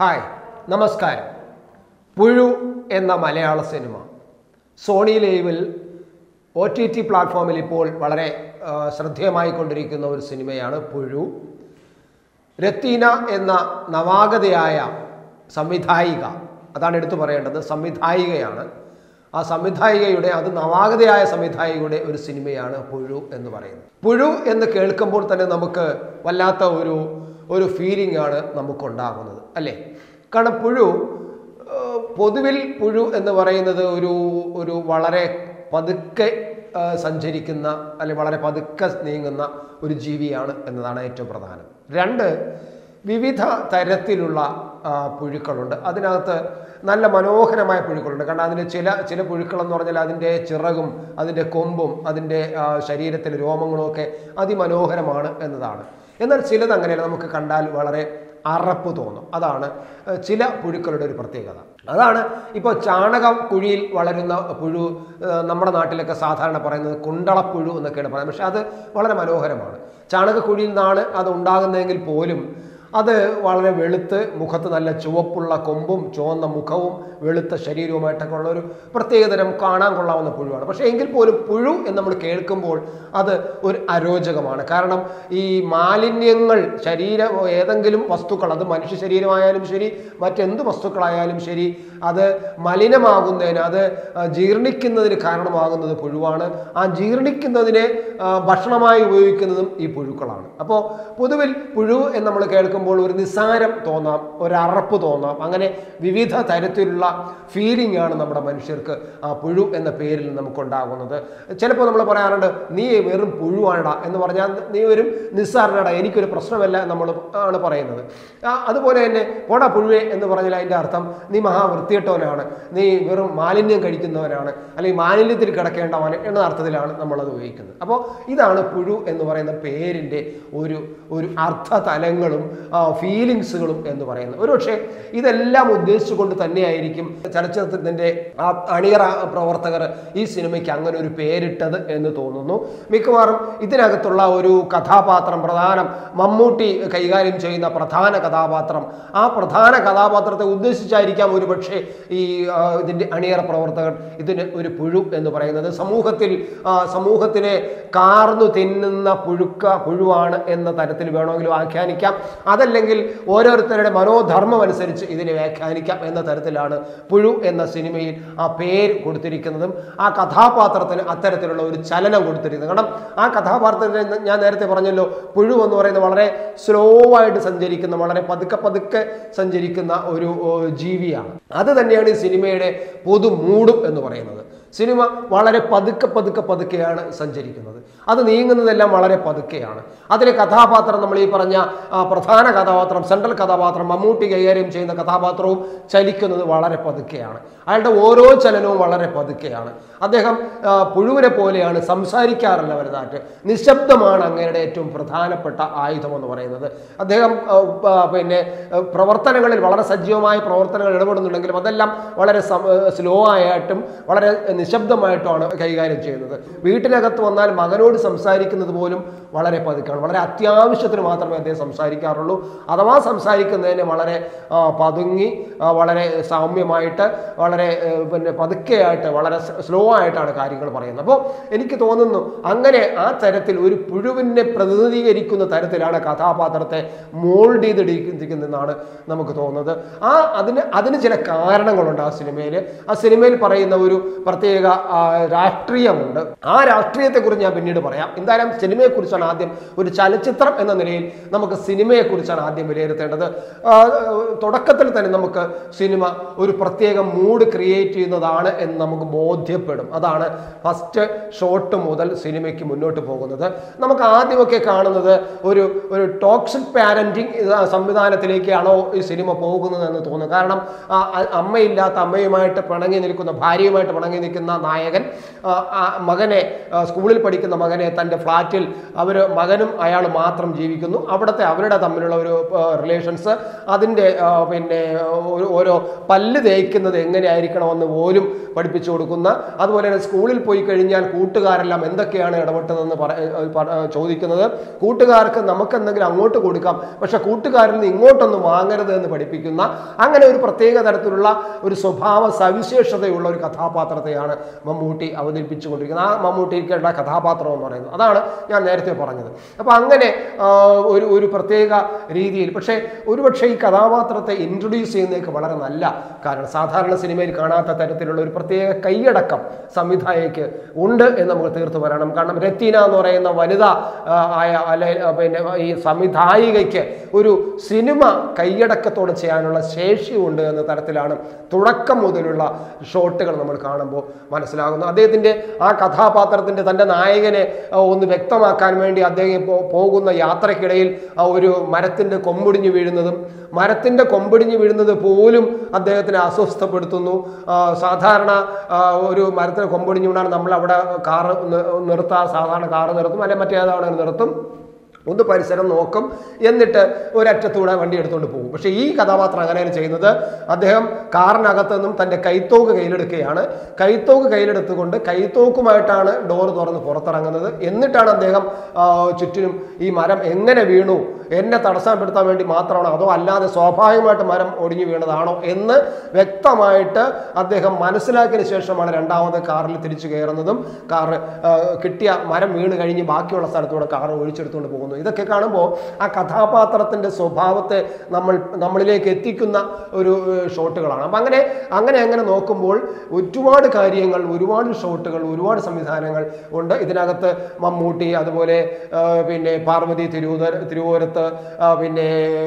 hi നമസ്കാരം പുഴു എന്ന മലയാള സിനിമ സോണി ലൈവിൽ ഒ ടി ടി പ്ലാറ്റ്ഫോമിൽ ഇപ്പോൾ വളരെ ആ, ശ്രദ്ധേയമായിക്കൊണ്ടിരിക്കുന്ന ഒരു സിനിമയാണ് പുഴു രത്തീന എന്ന നവാഗതയായ സംവിധായിക അതാണ് എടുത്തു പറയേണ്ടത് സംവിധായികയാണ് ആ സംവിധായികയുടെ അത് നവാഗതയായ സംവിധായികയുടെ ഒരു സിനിമയാണ് പുഴു എന്ന് പറയുന്നത് പുഴു എന്ന് കേൾക്കുമ്പോൾ തന്നെ നമുക്ക് വല്ലാത്ത ഒരു ഒരു ഫീലിംഗ് ആണ് നമുക്കുണ്ടാകുന്നത് അല്ലേ കാരണം പുഴു ഏഹ്, പൊതുവിൽ പുഴു എന്ന് പറയുന്നത് ഒരു ഒരു വളരെ പതുക്കെ ആ, സഞ്ചരിക്കുന്ന അല്ലെങ്കിൽ വളരെ പതുക്കെ നീങ്ങുന്ന ഒരു ജീവിയാണ് എന്നതാണ് ഏറ്റവും പ്രധാനം രണ്ട് വിവിധ തരത്തിലുള്ള ആ, പുഴുക്കളുണ്ട് അതിനകത്ത് നല്ല മനോഹരമായ പുഴുക്കളുണ്ട് കാരണം അതിന് ചില ചില പുഴുക്കളെന്ന് പറഞ്ഞാൽ അതിൻ്റെ ചിറകും അതിൻ്റെ കൊമ്പും അതിൻ്റെ ആ, ശരീരത്തിലെ രോമങ്ങളും ഒക്കെ അതിമനോഹരമാണ് എന്നതാണ് എന്നാൽ ചിലത് അങ്ങനെയല്ല നമുക്ക് കണ്ടാൽ വളരെ അറപ്പ് തോന്നും അതാണ് ഏഹ്, ചില പുഴുക്കളുടെ ഒരു പ്രത്യേകത അതാണ് ഇപ്പോൾ ചാണക കുഴിയിൽ വളരുന്ന പുഴു ഏഹ്, നമ്മുടെ നാട്ടിലൊക്കെ സാധാരണ പറയുന്നത് കുണ്ടളപ്പുഴു എന്നൊക്കെയാണ് പറയുന്നത് പക്ഷെ അത് വളരെ മനോഹരമാണ് ചാണകക്കുഴിയിൽ നിന്നാണ് അത് ഉണ്ടാകുന്നതെങ്കിൽ പോലും അത് വളരെ വെളുത്ത് മുഖത്ത് നല്ല ചുവപ്പുള്ള കൊമ്പും ചുവന്ന മുഖവും വെളുത്ത ശരീരവുമായിട്ടൊക്കെ ഉള്ള ഒരു പ്രത്യേകതരം കാണാൻ കൊള്ളാവുന്ന പുഴുവാണ് പക്ഷേ എങ്കിൽ പോലും പുഴു എന്ന് നമ്മൾ കേൾക്കുമ്പോൾ അത് ഒരു അരോചകമാണ് കാരണം ഈ മാലിന്യങ്ങൾ ശരീര ഏതെങ്കിലും വസ്തുക്കൾ അത് മനുഷ്യ ശരീരമായാലും ശരി മറ്റെന്ത് വസ്തുക്കളായാലും ശരി അത് മലിനമാകുന്നതിന് അത് ആ, ജീർണിക്കുന്നതിന് കാരണമാകുന്നത് പുഴുവാണ് ആ ജീർണിക്കുന്നതിനെ ആ, ഭക്ഷണമായി ഉപയോഗിക്കുന്നതും ഈ പുഴുക്കളാണ് അപ്പോൾ പൊതുവിൽ പുഴു എന്ന് നമ്മൾ കേൾക്കുമ്പോൾ ഒരു നിസ്സാരം തോന്നാം ഒരു അറപ്പ് തോന്നാം അങ്ങനെ വിവിധ തരത്തിലുള്ള ഫീലിംഗ് ആണ് നമ്മുടെ മനുഷ്യർക്ക് ആ പുഴു എന്ന പേരിൽ നമുക്കുണ്ടാകുന്നത് ചിലപ്പോൾ നമ്മൾ പറയാറുണ്ട് നീ വെറും പുഴുവാണടാ എന്ന് പറഞ്ഞാൽ നീ ഒരു നിസ്സാരനടാ എനിക്കൊരു പ്രശ്നമല്ല നമ്മൾ ആണ് പറയുന്നത് ആ, അതുപോലെ തന്നെ പോടാ പുഴുവേ എന്ന് പറഞ്ഞാൽ അതിൻ്റെ അർത്ഥം നീ മഹാവൃത്തിയിട്ടവനാണ് നീ വെറും മാലിന്യം കഴിക്കുന്നവനാണ് അല്ലെങ്കിൽ മാലിന്യത്തിൽ കിടക്കേണ്ടവൻ എന്ന അർത്ഥത്തിലാണ് നമ്മളത് ഉപയോഗിക്കുന്നത് അപ്പോൾ ഇതാണ് പുഴു എന്ന് പറയുന്ന പേരിൻ്റെ ഒരു ഒരു അർത്ഥതലങ്ങളും ഫീലിങ്സുകളും എന്ന് പറയുന്നത് ഒരുപക്ഷെ ഇതെല്ലാം ഉദ്ദേശിച്ചുകൊണ്ട് തന്നെയായിരിക്കും ചലച്ചിത്രത്തിൻ്റെ ആ അണിയറ പ്രവർത്തകർ ഈ സിനിമയ്ക്ക് അങ്ങനെ ഒരു പേരിട്ടത് എന്ന് തോന്നുന്നു മിക്കവാറും ഇതിനകത്തുള്ള ഒരു കഥാപാത്രം പ്രധാനം മമ്മൂട്ടി കൈകാര്യം ചെയ്യുന്ന പ്രധാന കഥാപാത്രം ആ പ്രധാന കഥാപാത്രത്തെ ഉദ്ദേശിച്ചായിരിക്കാം ഒരു പക്ഷേ ഈ ആ, ഇതിൻ്റെ അണിയറ പ്രവർത്തകർ ഇതിന് ഒരു പുഴു എന്ന് പറയുന്നത് സമൂഹത്തിൽ ആ, സമൂഹത്തിനെ കാർന്നു തിന്നുന്ന പുഴുക്ക പുഴുവാണ് എന്ന തരത്തിൽ വേണമെങ്കിൽ വ്യാഖ്യാനിക്കാം അതല്ലെങ്കിൽ ഓരോരുത്തരുടെ മനോധർമ്മം അനുസരിച്ച് ഇതിനെ വ്യാഖ്യാനിക്കാം എന്ന തരത്തിലാണ് പുഴു എന്ന സിനിമയിൽ ആ പേര് കൊടുത്തിരിക്കുന്നതും ആ കഥാപാത്രത്തിന് അത്തരത്തിലുള്ള ഒരു ചലനം കൊടുത്തിരിക്കുന്നത് കാരണം ആ കഥാപാത്രത്തിന് ഞാൻ നേരത്തെ പറഞ്ഞല്ലോ പുഴു എന്ന് പറയുന്നത് വളരെ സ്ലോ ആയിട്ട് സഞ്ചരിക്കുന്ന വളരെ പതുക്കെ പതുക്കെ സഞ്ചരിക്കുന്ന ഒരു ഓ, ജീവിയാണ് അത് തന്നെയാണ് ഈ സിനിമയുടെ പൊതു മൂടും എന്ന് പറയുന്നത് സിനിമ വളരെ പതുക്കെ പതുക്കെ പതുക്കെയാണ് സഞ്ചരിക്കുന്നത് അത് നീങ്ങുന്നതെല്ലാം വളരെ പതുക്കെയാണ് അതിലെ കഥാപാത്രം നമ്മൾ ഈ പറഞ്ഞ ആ, പ്രധാന കഥാപാത്രം സെൻട്രൽ കഥാപാത്രം മമ്മൂട്ടി കൈകാര്യം ചെയ്യുന്ന കഥാപാത്രവും ചലിക്കുന്നത് വളരെ പതുക്കെയാണ് അയാളുടെ ഓരോ ചലനവും വളരെ പതുക്കെയാണ് അദ്ദേഹം ആ, പുഴുവിനെ പോലെയാണ് സംസാരിക്കാറില്ല വലുതായിട്ട് നിശബ്ദമാണ് അങ്ങയുടെ ഏറ്റവും പ്രധാനപ്പെട്ട ആയുധം എന്ന് പറയുന്നത് അദ്ദേഹം ആ, ആ, പിന്നെ ആ, പ്രവർത്തനങ്ങളിൽ വളരെ സജീവമായ പ്രവർത്തനങ്ങൾ ഇടപെടുന്നുണ്ടെങ്കിലും അതെല്ലാം വളരെ സ്ലോ ആയിട്ടും വളരെ നിശബ്ദമായിട്ടുമാണ് കൈകാര്യം ചെയ്യുന്നത് വീട്ടിനകത്ത് വന്നാൽ മകനോട് സംസാരിക്കുന്നത് പോലും വളരെ പതുക്കാണ് വളരെ അത്യാവശ്യത്തിന് മാത്രമേ അദ്ദേഹം സംസാരിക്കാറുള്ളൂ അഥവാ സംസാരിക്കുന്നതിന് വളരെ ആ, പതുങ്ങി ആ, വളരെ സൗമ്യമായിട്ട് വളരെ ഏ, പിന്നെ പതുക്കെയായിട്ട് വളരെ സ്ലോ ആയിട്ടാണ് കാര്യങ്ങൾ പറയുന്നത് അപ്പോൾ എനിക്ക് തോന്നുന്നു അങ്ങനെ ആ തരത്തിൽ ഒരു പുഴുവിനെ പ്രതിനിധീകരിക്കുന്ന തരത്തിലാണ് കഥാപാത്രത്തെ മോൾഡ് ചെയ്തിരിക്കുന്നതെന്നാണ് നമുക്ക് തോന്നുന്നത് ആ അതിന് അതിന് ചില കാരണങ്ങളുണ്ട് ആ സിനിമയിൽ ആ സിനിമയിൽ പറയുന്ന ഒരു പ്രത്യേക ആ, രാഷ്ട്രീയമുണ്ട് ആ രാഷ്ട്രീയത്തെക്കുറിച്ച് ഞാൻ പിന്നീട് പറയാം എന്തായാലും സിനിമയെക്കുറിച്ചാണ് ആദ്യം ഒരു ചലച്ചിത്രം എന്ന നിലയിൽ നമുക്ക് സിനിമയെക്കുറിച്ചാണ് ആദ്യം വിലയിരുത്തേണ്ടത് ആ, തുടക്കത്തിൽ തന്നെ നമുക്ക് സിനിമ ഒരു പ്രത്യേക മൂഡ് ക്രിയേറ്റ് ചെയ്യുന്നതാണ് എന്ന് നമുക്ക് ബോധ്യപ്പെടും അതാണ് ഫസ്റ്റ് ഷോട്ട് മുതൽ സിനിമയ്ക്ക് മുന്നോട്ട് പോകുന്നത് നമുക്ക് ആദ്യമൊക്കെ കാണുന്നത് ഒരു ഒരു ടോക്സിക് പാരന്റിങ് സംവിധാനത്തിലേക്കാണോ ഈ സിനിമ പോകുന്നത് എന്ന് തോന്നുന്നു കാരണം ആ, അ- അമ്മയില്ലാത്ത അമ്മയുമായിട്ട് പിണങ്ങി നിൽക്കുന്ന ഭാര്യയുമായിട്ട് പിണങ്ങി നിൽക്കുന്ന അവതരിപ്പിക്കുന്ന നായകൻ ആ, ആ മകനെ ആ, സ്കൂളിൽ പഠിക്കുന്ന മകനെ തൻ്റെ ഫ്ലാറ്റിൽ അവർ മകനും അയാൾ മാത്രം ജീവിക്കുന്നു അവിടുത്തെ അവരുടെ തമ്മിലുള്ള ഒരു റിലേഷൻസ് അതിൻ്റെ ആ, പിന്നെ ഒരു ഓരോ പല്ല് തേക്കുന്നത് എങ്ങനെയായിരിക്കണമെന്ന് പോലും പഠിപ്പിച്ചു കൊടുക്കുന്ന അതുപോലെ തന്നെ സ്കൂളിൽ പോയി കഴിഞ്ഞാൽ കൂട്ടുകാരെല്ലാം എന്തൊക്കെയാണ് ഇടപെട്ടതെന്ന് പറ ഏഹ് പറ- ഏഹ് ചോദിക്കുന്നത് കൂട്ടുകാർക്ക് നമുക്ക് എന്തെങ്കിലും അങ്ങോട്ട് കൊടുക്കാം പക്ഷെ കൂട്ടുകാരിൽ നിന്ന് ഇങ്ങോട്ടൊന്നും വാങ്ങരുത് എന്ന് പഠിപ്പിക്കുന്ന അങ്ങനെ ഒരു പ്രത്യേക തരത്തിലുള്ള ഒരു സ്വഭാവ സവിശേഷതയുള്ള ഒരു കഥാപാത്രത്തെയാണ് മമ്മൂട്ടി അവതരിപ്പിച്ചുകൊണ്ടിരിക്കുന്നത് ആ മമ്മൂട്ടിക്കുള്ള കഥാപാത്രം എന്ന് പറയുന്നത് അതാണ് ഞാൻ നേരത്തെ പറഞ്ഞത് അപ്പോൾ അങ്ങനെ ആ, ഒരു ഒരു പ്രത്യേക രീതിയിൽ പക്ഷേ ഒരുപക്ഷെ ഈ കഥാപാത്രത്തെ ഇൻട്രൊഡ്യൂസ് ചെയ്യുന്നതൊക്കെ വളരെ നല്ല കാരണം സാധാരണ സിനിമയിൽ കാണാത്ത തരത്തിലുള്ള ഒരു പ്രത്യേക കൈയടക്കം സംവിധായകയ്ക്ക് ഉണ്ട് എന്ന് നമുക്ക് തീർത്ത് പറയണം കാരണം രത്തീന എന്ന് പറയുന്ന വനിത ആ, ആയ അല്ലെ ആ, പിന്നെ ഈ സംവിധായികയ്ക്ക് ഒരു സിനിമ കൈയടക്കത്തോടെ ചെയ്യാനുള്ള ശേഷിയുണ്ട് എന്ന തരത്തിലാണ് തുടക്കം മുതലുള്ള ഷോട്ടുകൾ നമ്മൾ കാണുമ്പോൾ മനസ്സിലാകുന്നു അദ്ദേഹത്തിൻ്റെ ആ കഥാപാത്രത്തിൻ്റെ തൻ്റെ നായകനെ ആ, ഒന്ന് വ്യക്തമാക്കാൻ വേണ്ടി അദ്ദേഹം പോ- പോകുന്ന യാത്രക്കിടയിൽ ആ ഒരു മരത്തിൻ്റെ കൊമ്പൊടിഞ്ഞു വീഴുന്നതും മരത്തിൻ്റെ കൊമ്പൊടിഞ്ഞു വീഴുന്നത് പോലും അദ്ദേഹത്തിനെ അസ്വസ്ഥപ്പെടുത്തുന്നു ആ, സാധാരണ ആ, ഒരു മരത്തിന് കൊമ്പൊടിഞ്ഞു വീണാൽ നമ്മൾ അവിടെ കാറ് നി- നിർത്താൻ സാധാരണ കാറ് നിർത്തും അല്ലെങ്കിൽ മറ്റേതാണ് നിർത്തും ഒന്ന് പരിസരം നോക്കും എന്നിട്ട് ഒരറ്റത്തൂടെ വണ്ടി എടുത്തുകൊണ്ട് പോകും പക്ഷേ ഈ കഥാപാത്രം അങ്ങനെയാണ് ചെയ്യുന്നത് അദ്ദേഹം കാറിനകത്ത് നിന്നും തൻ്റെ കൈത്തോക്ക് കയ്യിലെടുക്കുകയാണ് കൈത്തോക്ക് കയ്യിലെടുത്തുകൊണ്ട് കൈത്തോക്കുമായിട്ടാണ് ഡോർ തുറന്ന് പുറത്തിറങ്ങുന്നത് എന്നിട്ടാണ് അദ്ദേഹം ആ, ചുറ്റിനും ഈ മരം എങ്ങനെ വീണു എന്നെ തടസ്സപ്പെടുത്താൻ വേണ്ടി മാത്രമാണോ അതോ അല്ലാതെ സ്വാഭാവികമായിട്ട് മരം ഒടിഞ്ഞു വീണതാണോ എന്ന് വ്യക്തമായിട്ട് അദ്ദേഹം മനസ്സിലാക്കിയതിന് ശേഷമാണ് രണ്ടാമത് കാറിൽ തിരിച്ചു കയറുന്നതും കാറ് ആ, കിട്ടിയ മരം വീണ് കഴിഞ്ഞ് ബാക്കിയുള്ള സ്ഥലത്തൂടെ കാറ് ഒഴിച്ചെടുത്തുകൊണ്ട് പോകുന്നു ഇതൊക്കെ കാണുമ്പോൾ ആ കഥാപാത്രത്തിൻ്റെ സ്വഭാവത്തെ നമ്മൾ നമ്മളിലേക്ക് എത്തിക്കുന്ന ഒരു ഏഹ്, ഷോട്ടുകളാണ് അപ്പം അങ്ങനെ അങ്ങനെ അങ്ങനെ നോക്കുമ്പോൾ ഒരുപാട് കാര്യങ്ങൾ ഒരുപാട് ഷോട്ടുകൾ ഒരുപാട് സംവിധാനങ്ങൾ ഉണ്ട് ഇതിനകത്ത് മമ്മൂട്ടി അതുപോലെ ആ, പിന്നെ പാർവതി തിരുവോര തിരുവോരത്ത് ആ, പിന്നെ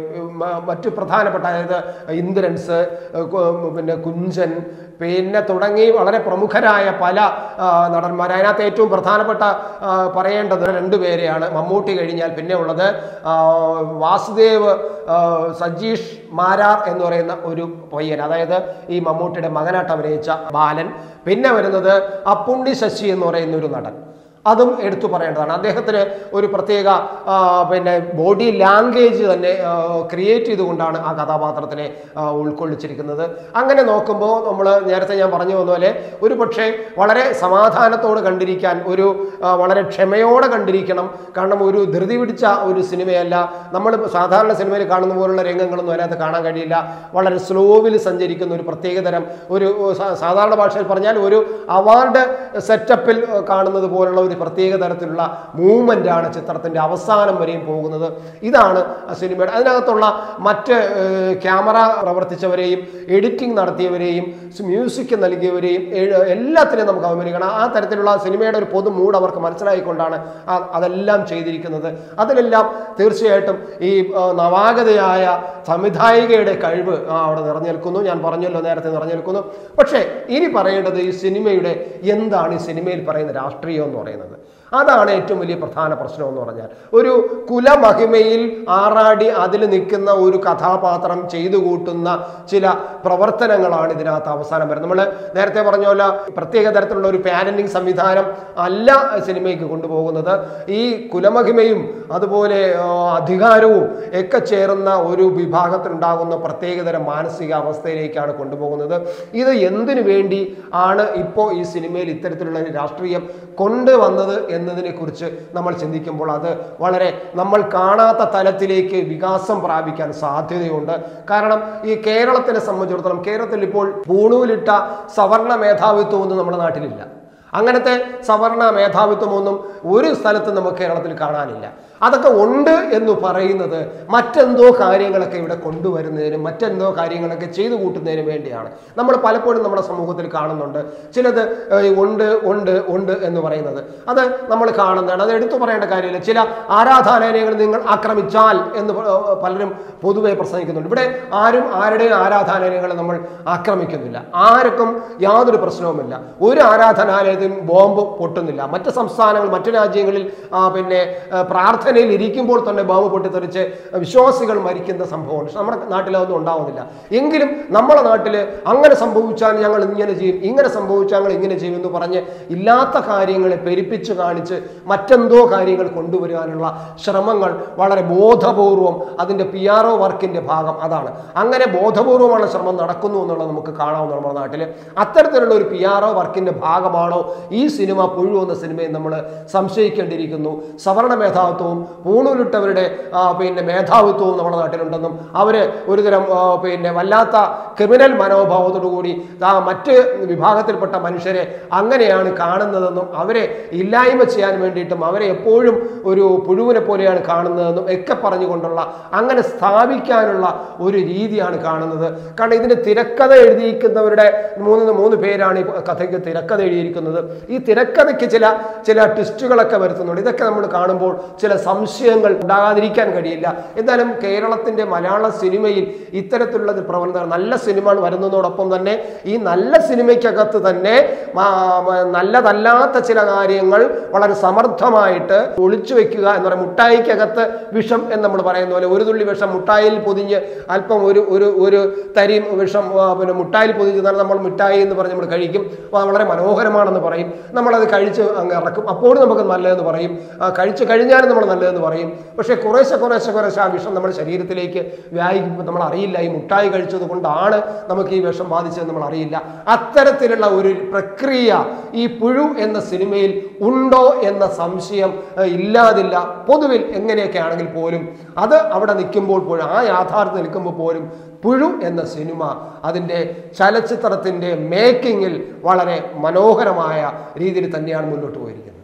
മ- മറ്റു പ്രധാനപ്പെട്ട അതായത് ഇന്ദ്രൻസ് ആ, കു- പിന്നെ കുഞ്ചൻ പിന്നെ തുടങ്ങി വളരെ പ്രമുഖരായ പല ആ, നടന്മാർ അതിനകത്ത് ഏറ്റവും പ്രധാനപ്പെട്ട ആ, പറയേണ്ടത് രണ്ടുപേരെയാണ് മമ്മൂട്ടി കഴിഞ്ഞാൽ പിന്നെ ഉള്ളത് ആ, വാസുദേവ് ആ, സജീഷ് മാരാർ എന്ന് പറയുന്ന ഒരു പയ്യൻ അതായത് ഈ മമ്മൂട്ടിയുടെ മകനായിട്ട് അഭിനയിച്ച ബാലൻ പിന്നെ വരുന്നത് അപ്പുണ്ണി ശശി എന്ന് പറയുന്ന ഒരു നടൻ അതും എടുത്തു പറയേണ്ടതാണ് അദ്ദേഹത്തിന് ഒരു പ്രത്യേക ആ, പിന്നെ ബോഡി ലാംഗ്വേജ് തന്നെ ക്രിയേറ്റ് ചെയ്തുകൊണ്ടാണ് ആ കഥാപാത്രത്തിനെ ആ, ഉൾക്കൊള്ളിച്ചിരിക്കുന്നത് അങ്ങനെ നോക്കുമ്പോൾ നമ്മൾ നേരത്തെ ഞാൻ പറഞ്ഞു വന്ന പോലെ ഒരു പക്ഷേ വളരെ സമാധാനത്തോട് കണ്ടിരിക്കാൻ ഒരു ആ, വളരെ ക്ഷമയോടെ കണ്ടിരിക്കണം കാരണം ഒരു ധൃതി പിടിച്ച ഒരു സിനിമയല്ല നമ്മൾ സാധാരണ സിനിമയിൽ കാണുന്ന പോലുള്ള രംഗങ്ങളൊന്നും അതിനകത്ത് കാണാൻ കഴിയില്ല വളരെ സ്ലോവിൽ സഞ്ചരിക്കുന്ന ഒരു പ്രത്യേകതരം ഒരു സാ- സാധാരണ ഭാഷയിൽ പറഞ്ഞാൽ ഒരു അവാർഡ് സെറ്റപ്പിൽ ഏഹ്, കാണുന്നത് പോലുള്ള ഒരു പ്രത്യേക തരത്തിലുള്ള മൂവ്മെൻ്റ് ആണ് ചിത്രത്തിൻ്റെ അവസാനം വരെയും പോകുന്നത് ഇതാണ് ആ സിനിമയുടെ അതിനകത്തുള്ള മറ്റ് ഏഹ്, ക്യാമറ പ്രവർത്തിച്ചവരെയും എഡിറ്റിംഗ് നടത്തിയവരെയും മ്യൂസിക് നൽകിയവരെയും എഴ്- എല്ലാത്തിനെയും നമുക്ക് അഭിമാനിക്കണം ആ തരത്തിലുള്ള സിനിമയുടെ ഒരു പൊതു മൂഡ് അവർക്ക് മനസ്സിലായിക്കൊണ്ടാണ് ആ- അതെല്ലാം ചെയ്തിരിക്കുന്നത് അതിലെല്ലാം തീർച്ചയായിട്ടും ഈ ആ, നവാഗതയായ സംവിധായികയുടെ കഴിവ് ആ, അവിടെ നിറഞ്ഞു നിൽക്കുന്നു ഞാൻ പറഞ്ഞല്ലോ നേരത്തെ നിറഞ്ഞു നിൽക്കുന്നു പക്ഷേ ഇനി പറയേണ്ടത് ഈ സിനിമയുടെ എന്താണ് ഈ സിനിമയിൽ പറയുന്ന രാഷ്ട്രീയം എന്ന് പറയുന്നത് അതാണ് ഏറ്റവും വലിയ പ്രധാന പ്രശ്നം എന്ന് പറഞ്ഞാൽ ഒരു കുലമഹിമയിൽ ആറാടി അതിൽ നിൽക്കുന്ന ഒരു കഥാപാത്രം ചെയ്തു കൂട്ടുന്ന ചില പ്രവർത്തനങ്ങളാണ് ഇതിനകത്ത് അവസാനം വരുന്നത് നമ്മൾ നേരത്തെ പറഞ്ഞ പോലെ പ്രത്യേക തരത്തിലുള്ള ഒരു പാരന്റിങ് സംവിധാനം അല്ല സിനിമയ്ക്ക് കൊണ്ടുപോകുന്നത് ഈ കുലമഹിമയും അതുപോലെ ആ, അധികാരവും ഒക്കെ ചേർന്ന ഒരു വിഭാഗത്തിലുണ്ടാകുന്ന പ്രത്യേകതരം മാനസിക അവസ്ഥയിലേക്കാണ് കൊണ്ടുപോകുന്നത് ഇത് എന്തിനു വേണ്ടി ആണ് ഇപ്പോൾ ഈ സിനിമയിൽ ഇത്തരത്തിലുള്ള ഒരു രാഷ്ട്രീയം കൊണ്ടുവന്നത് എന്നതിനെ കുറിച്ച് നമ്മൾ ചിന്തിക്കുമ്പോൾ അത് വളരെ നമ്മൾ കാണാത്ത തലത്തിലേക്ക് വികാസം പ്രാപിക്കാൻ സാധ്യതയുണ്ട് കാരണം ഈ കേരളത്തിനെ സംബന്ധിച്ചിടത്തോളം കേരളത്തിൽ ഇപ്പോൾ പൂണൂലിട്ട സവർണ മേധാവിത്വമൊന്നും നമ്മുടെ നാട്ടിലില്ല അങ്ങനത്തെ സവർണ മേധാവിത്വമൊന്നും ഒരു സ്ഥലത്തും നമുക്ക് കേരളത്തിൽ കാണാനില്ല അതൊക്കെ ഉണ്ട് എന്ന് പറയുന്നത് മറ്റെന്തോ കാര്യങ്ങളൊക്കെ ഇവിടെ കൊണ്ടുവരുന്നതിനും മറ്റെന്തോ കാര്യങ്ങളൊക്കെ ചെയ്തു കൂട്ടുന്നതിനും വേണ്ടിയാണ് നമ്മൾ പലപ്പോഴും നമ്മുടെ സമൂഹത്തിൽ കാണുന്നുണ്ട് ചിലത് ഏഹ്, ഉണ്ട് ഉണ്ട് ഉണ്ട് എന്ന് പറയുന്നത് അത് നമ്മൾ കാണുന്നതാണ് അത് എടുത്തു പറയേണ്ട കാര്യമില്ല ചില ആരാധനാലയങ്ങൾ നിങ്ങൾ ആക്രമിച്ചാൽ എന്ന് പ- ഏഹ്, പലരും പൊതുവെ പ്രസംഗിക്കുന്നുണ്ട് ഇവിടെ ആരും ആരുടെയും ആരാധനാലയങ്ങളെ നമ്മൾ ആക്രമിക്കുന്നില്ല ആർക്കും യാതൊരു പ്രശ്നവുമില്ല ഒരു ആരാധനാലയത്തിൽ രാജ്യത്തും ബോംബ് പൊട്ടുന്നില്ല മറ്റ് സംസ്ഥാനങ്ങൾ മറ്റു രാജ്യങ്ങളിൽ ആ, പിന്നെ ആ, പ്രാർത്ഥനയിൽ ഇരിക്കുമ്പോൾ തന്നെ ബോംബ് പൊട്ടിത്തെറിച്ച് വിശ്വാസികൾ മരിക്കുന്ന സംഭവമുണ്ട് പക്ഷെ നമ്മുടെ നാട്ടിലതൊന്നും ഉണ്ടാവുന്നില്ല എങ്കിലും നമ്മുടെ നാട്ടിൽ അങ്ങനെ സംഭവിച്ചാൽ ഞങ്ങൾ ഇങ്ങനെ ചെയ്യും ഇങ്ങനെ സംഭവിച്ചാൽ ഞങ്ങൾ ഇങ്ങനെ ചെയ്യും എന്ന് പറഞ്ഞ് ഇല്ലാത്ത കാര്യങ്ങളെ പെരുപ്പിച്ച് കാണിച്ച് മറ്റെന്തോ കാര്യങ്ങൾ കൊണ്ടുവരാനുള്ള ശ്രമങ്ങൾ വളരെ ബോധപൂർവം അതിൻ്റെ പി ആർ ഒ വർക്കിൻ്റെ ഭാഗം അതാണ് അങ്ങനെ ബോധപൂർവമുള്ള ശ്രമം നടക്കുന്നു എന്നുള്ളത് നമുക്ക് കാണാവുന്ന നമ്മുടെ നാട്ടിൽ അത്തരത്തിലുള്ള ഒരു പി ആർ ഒ വർക്കിൻ്റെ ഭാഗമാണോ ഈ സിനിമ പുഴു എന്ന സിനിമയെ നമ്മൾ സംശയിക്കേണ്ടിയിരിക്കുന്നു സവർണ മേധാവിത്വവും പൂണൂലിട്ടവരുടെ ആ, പിന്നെ മേധാവിത്വവും നമ്മുടെ നാട്ടിലുണ്ടെന്നും അവർ ഒരുതരം ആ, പിന്നെ വല്ലാത്ത ക്രിമിനൽ മനോഭാവത്തോടു കൂടി ആ മറ്റ് വിഭാഗത്തിൽപ്പെട്ട മനുഷ്യരെ അങ്ങനെയാണ് കാണുന്നതെന്നും അവരെ ഇല്ലായ്മ ചെയ്യാൻ വേണ്ടിയിട്ടും അവരെ എപ്പോഴും ഒരു പുഴുവിനെ പോലെയാണ് കാണുന്നതെന്നും ഒക്കെ പറഞ്ഞുകൊണ്ടുള്ള അങ്ങനെ സ്ഥാപിക്കാനുള്ള ഒരു രീതിയാണ് കാണുന്നത് കാരണം ഇതിന് തിരക്കഥ എഴുതിയിരിക്കുന്നവരുടെ മൂന്ന് മൂന്ന് പേരാണ് ഈ കഥയ്ക്ക് തിരക്കഥ എഴുതിയിരിക്കുന്നത് ഈ തിരക്കഥയ്ക്ക് ചില ചില ട്വിസ്റ്റുകളൊക്കെ വരുത്തുന്നുണ്ട് ഇതൊക്കെ നമ്മൾ കാണുമ്പോൾ ചില സംശയങ്ങൾ ഉണ്ടാകാതിരിക്കാൻ കഴിയില്ല എന്നാലും കേരളത്തിന്റെ മലയാള സിനിമയിൽ ഇത്തരത്തിലുള്ള ഒരു പ്രവണത നല്ല സിനിമ വരുന്നതോടൊപ്പം തന്നെ ഈ നല്ല സിനിമയ്ക്കകത്ത് തന്നെ മാ- മ- നല്ലതല്ലാത്ത ചില കാര്യങ്ങൾ വളരെ സമർത്ഥമായിട്ട് ഒളിച്ചു വെക്കുക എന്ന് പറയുന്നത് മുട്ടായിക്കകത്ത് വിഷം എന്ന് നമ്മൾ പറയുന്ന പോലെ ഒരു തുള്ളി വിഷം മുട്ടായിൽ പൊതിഞ്ഞ് അല്പം ഒരു ഒരു ഒരു തരി വിഷം ആ, പിന്നെ മുട്ടായിൽ പൊതിഞ്ഞ് തന്നെ നമ്മൾ മിഠായി എന്ന് പറഞ്ഞ് നമ്മൾ കഴിക്കും അപ്പോൾ വളരെ മനോഹരമാണെന്ന് പറയും നമ്മളത് കഴിച്ച് അങ്ങ് ഇറക്കും അപ്പോഴും നമുക്ക് നല്ലതെന്ന് പറയും ആ, കഴിച്ച് കഴിഞ്ഞാലും നമ്മൾ നല്ലതെന്ന് പറയും പക്ഷേ കുറേശ്ശെ കുറേശ്ശെ കുറേശ്ശെ ആ വിഷം നമ്മുടെ ശരീരത്തിലേക്ക് വ്യാപിക്കുമ്പോൾ നമ്മൾ അറിയില്ല ഈ മുട്ടായി കഴിച്ചത് കൊണ്ടാണ് നമുക്ക് ഈ വിഷം ബാധിച്ചത് നമ്മൾ അറിയില്ല അത്തരത്തിലുള്ള ഒരു പ്രക്രിയ ഈ പുഴു എന്ന സിനിമയിൽ ഉണ്ടോ എന്ന സംശയം ഏഹ്, ഇല്ലാതില്ല പൊതുവിൽ എങ്ങനെയൊക്കെ ആണെങ്കിൽ പോലും അത് അവിടെ നിൽക്കുമ്പോൾ പോലും ആ യാഥാർത്ഥ്യം നിൽക്കുമ്പോൾ പോലും പുഴു എന്ന സിനിമ അതിൻ്റെ ചലച്ചിത്രത്തിൻ്റെ മേക്കിങ്ങിൽ വളരെ മനോഹരമായ രീതിയിൽ തന്നെയാണ് മുന്നോട്ട് പോയിരിക്കുന്നത്